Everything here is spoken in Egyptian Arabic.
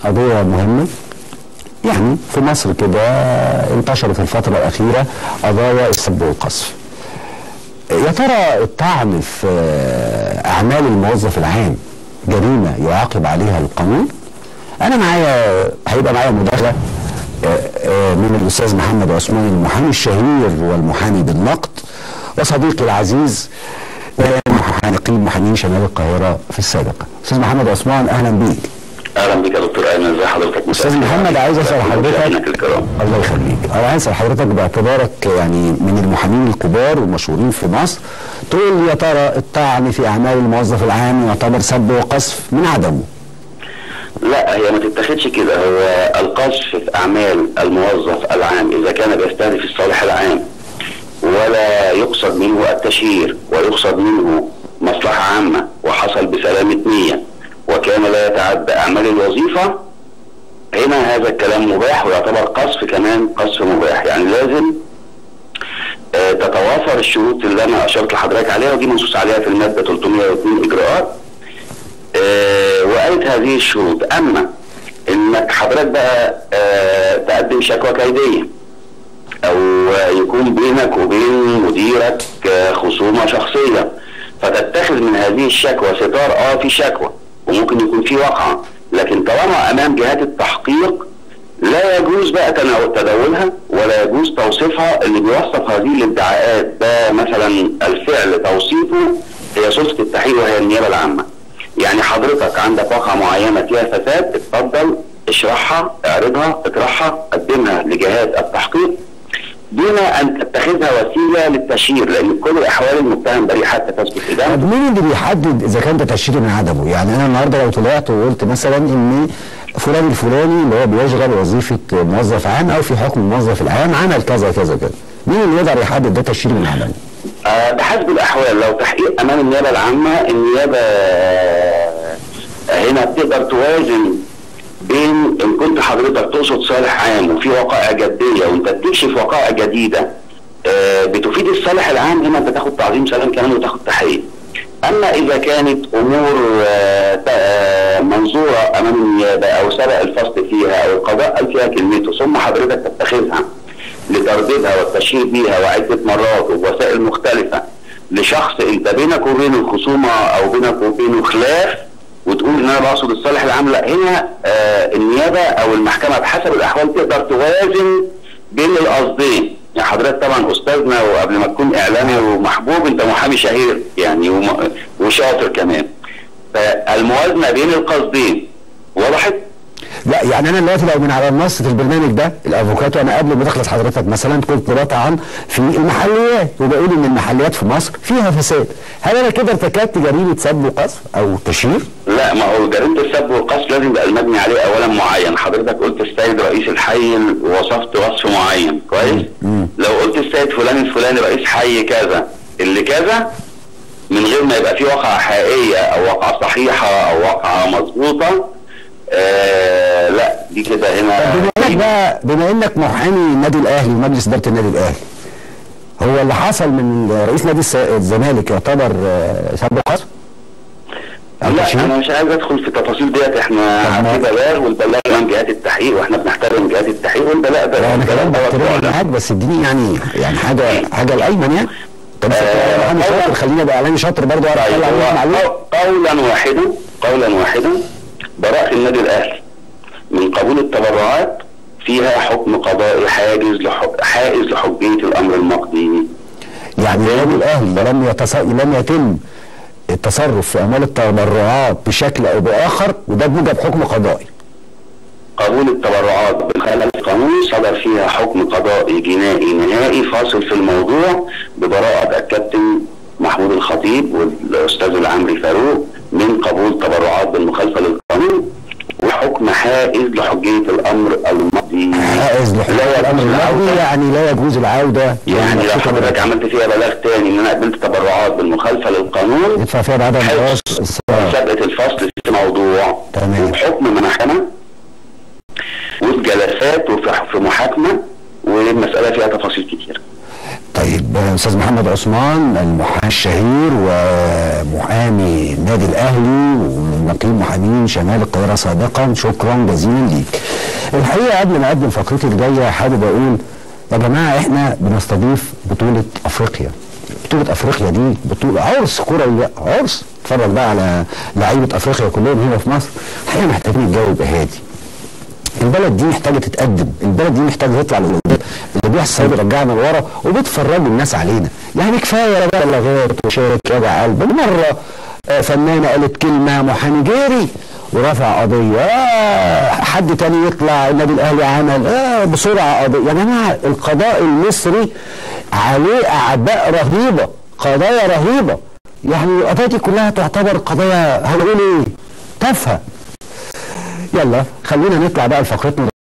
قضيه مهمه يعني في مصر كده انتشرت الفتره الاخيره قضايا السب والقذف يا ترى الطعن في اعمال الموظف العام جريمه يعاقب عليها القانون انا معايا هيبقى معايا مداخله آه، آه، من الاستاذ محمد عثمان المحامي الشهير والمحامي بالنقد وصديقي العزيز آه، محامي نقيب محامين شمال القاهره في السابق استاذ محمد عثمان اهلا بيك اهلا بك يا دكتور ايمن ازي حضرتك استاذ محمد عايز اسال مشاهدينك حضرتك الكرام الله يخليك انا عايز اسال حضرتك باعتبارك يعني من المحامين الكبار والمشهورين في مصر تقول لي يا ترى الطعن في اعمال الموظف العام يعتبر سب وقذف من عدمه لا هي ما تتاخدش كده هو القذف في اعمال الموظف العام اذا كان بيستهدف الصالح العام ولا يقصد منه التشهير ويقصد منه مصلحه عامه وحصل بسلامه نيه وكان لا يتعدى اعمال الوظيفه هنا هذا الكلام مباح ويعتبر قذف كمان قذف مباح يعني لازم آه، تتوافر الشروط اللي انا اشرت لحضرتك عليها ودي منصوص عليها في الماده 302 اجراءات آه، وقالت هذه الشروط اما انك حضرتك بقى آه، تقدم شكوى كيديه او يكون بينك وبين مديرك آه، خصومه شخصيه فتتخذ من هذه الشكوى ستار اه في شكوى وممكن يكون في وقعه لكن طالما امام جهات التحقيق لا يجوز بقى تناول- تداولها ولا يجوز توصيفها اللي بيوصف هذه الادعاءات ده مثلا الفعل توصيفه هي سلطه التحقيق وهي النيابه العامه. يعني حضرتك عندك واقعه معينه فيها فساد اتفضل اشرحها اعرضها اطرحها قدمها لجهات التحقيق دون ان تتخذها وسيله للتشهير لان كل الاحوال المتهم بريء حتى تثبت ادانته طب مين اللي بيحدد اذا كان ده تشهير من عدمه؟ يعني انا النهارده لو طلعت وقلت مثلا ان فلان الفلاني اللي هو بيشغل وظيفه موظف عام او في حكم الموظف العام عمل كذا كذا كذا. مين اللي يقدر يحدد ده تشهير من عدمه؟ آه، بحسب الاحوال لو تحقيق امام النيابه العامه النيابه آه، هنا بتقدر توازن بين ان كنت حضرتك تقصد صالح عام وفي وقائع جديه وانت بتكشف وقائع جديده آه، بتفيد الصالح العام هنا انت تاخد تعظيم سلام كمان وتاخد تحقيق. اما اذا كانت امور آه، ت- آه، منظوره امام النيابه او سبق الفصل فيها او القضاء قال فيها كلمته ثم حضرتك تتخذها لترديدها والتشهير بيها وعده مرات وبوسائل مختلفه لشخص انت بينك وبينه الخصومه او بينك وبينه خلاف وتقول ان انا بقصد الصالح العام لا هنا آه النيابه او المحكمه بحسب الاحوال تقدر توازن بين القصدين يعني حضرتك طبعا استاذنا وقبل ما تكون اعلامي ومحبوب انت محامي شهير يعني وم- وشاطر كمان فالموازنه بين القصدين وضحت؟ لا يعني انا دلوقتي لو من على منصه البرنامج ده الافوكاتو انا قبل ما تخلص حضرتك مثلا كنت بطعن في المحليات وبقول ان المحليات في مصر فيها فساد هل انا كده ارتكبت جريمه سب وقذف او تشهير؟ لا ما هو جريمه السب والقصد لازم يبقى المبني عليه اولا معين حضرتك قلت السيد رئيس الحي وصفت وصف معين كويس لو قلت السيد فلان الفلاني رئيس حي كذا اللي كذا من غير ما يبقى في واقعه حقيقيه او واقعه صحيحه او واقعه مظبوطه آه لا دي كده هنا بما انك بقى بما انك محامي النادي الاهلي ومجلس اداره النادي الاهلي هو اللي حصل من رئيس نادي الس- الزمالك يعتبر آه، سب وقذف؟ أو لا تشهير؟ انا مش عايز ادخل في التفاصيل ديت احنا طب ما- في بلاغ والبلاغ من جهات التحقيق واحنا بنحترم جهات التحقيق والبلاغ ده لا انا كمان البلاغ دوت بحترمك معلن. معاك بس اديني يعني يعني حاجه حاجه الايمن يعني طب بس آه، محامي هو- شاطر خليني ابقى اعلامي شاطر برضه اعرف طيب اطلع منك هو معلومه قو- قولا واحدا قولا واحدا براءة النادي الاهلي من قبول التبرعات فيها حكم قضائي حاجز لحق حائز لحجيه الامر المقضي يعني النادي الاهلي لم يتص... لم يتم التصرف في اموال التبرعات بشكل او باخر وده بموجب حكم قضائي قبول التبرعات بخلال القانون صدر فيها حكم قضائي جنائي نهائي فاصل في الموضوع ببراءة الكابتن محمود الخطيب والاستاذ العمري فاروق من قبول تبرعات بالمخالفة للقانون وحكم حائز لحجية الامر المقضي حائز لحكم لا الامر يجوز الماضي العودة. يعني لا يجوز العوده يعني لو شكراً. حضرتك عملت فيها بلاغ تاني ان انا قبلت تبرعات بالمخالفه للقانون يدفع فيها بعد حفظ الجواز الصلاة. مسابقه الفصل في موضوع تمام. وحكم محكمه وفي جلسات وفي في محاكمه والمساله فيها تفاصيل كتير طيب طيب استاذ محمد عثمان المحامي الشهير ومحامي النادي الاهلي ونقيب محامين شمال القاهره سابقا شكرا جزيلا ليك. الحقيقه قبل ما اقدم فقرتي الجايه حابب اقول يا جماعه احنا بنستضيف بطوله افريقيا. بطوله افريقيا دي بطوله عرس كروي عرس اتفرج بقى على لعيبه افريقيا كلهم هنا في مصر الحقيقه محتاجين الجو يبقى هادي. البلد دي محتاجه تتقدم البلد دي محتاجه تطلع لقدام اللي بيحصل بيرجعنا لورا وبتفرجوا الناس علينا يعني كفايه بقى لغات وشارك وجع قلب مره آه فنانه قالت كلمه محامي جري ورفع قضيه آه حد تاني يطلع النادي الاهلي عمل آه بسرعه قضيه يا جماعه القضاء المصري عليه اعباء رهيبه قضايا رهيبه يعني القضايا دي كلها تعتبر قضايا هنقول ايه تافهه يلا خلينا نطلع بقى لفقرتنا